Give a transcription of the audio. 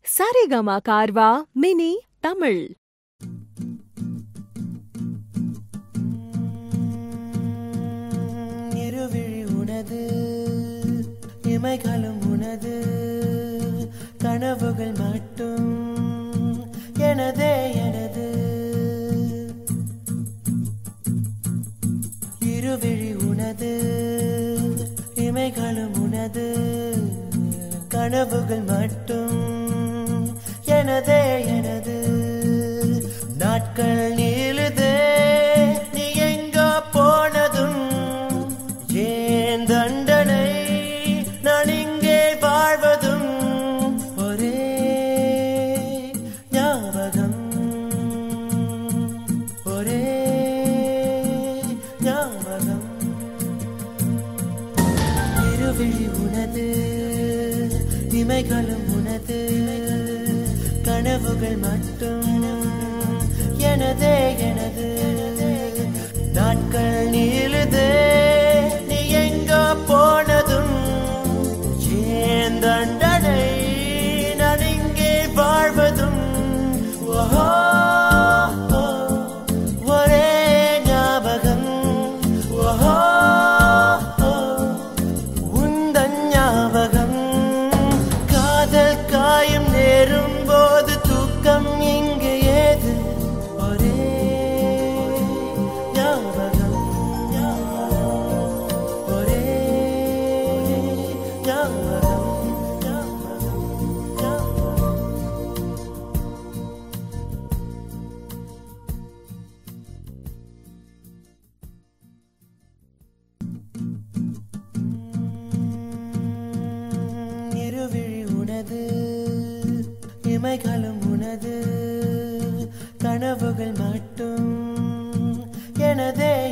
Saregama கார்வா mini Tamil இருவிழி உனது இமைகளும் உனது கனவுகள் மட்டும் எனதே எனது இருவிழி உனது இமைகளும் உனது கனவுகள் மட்டும் எனதே எனது நாட்கள் நீளுதே நீ எங்கோ போனதும் ஏன் தண்டனை நான் இங்கே வாழ்வதும் ஒரே ஞாபகம் ஒரே ஞாபகம் இருவிழி உனது இமைகளும் உனது கனவுகள் மட்டும் எனதே எனது நாட்கள் நீளுதே நீ எங்கோ போனதும் ஏன் தண்டனை நான் இங்கே வாழ்வதும் ஓஹோ ஒரே ஞாபகம் ஓஹோ உந்தன் ஞாபகம் காதல் காயம் நேரும் போது தூக்கம் இங்கு ஏது ஒரே ஞாபகம் ஒரே ஞாபகம் ஞாபகம் ஞாபகம் இருவிழி உனது இமைகளும் உனது கனவுகள் மட்டும் எனதே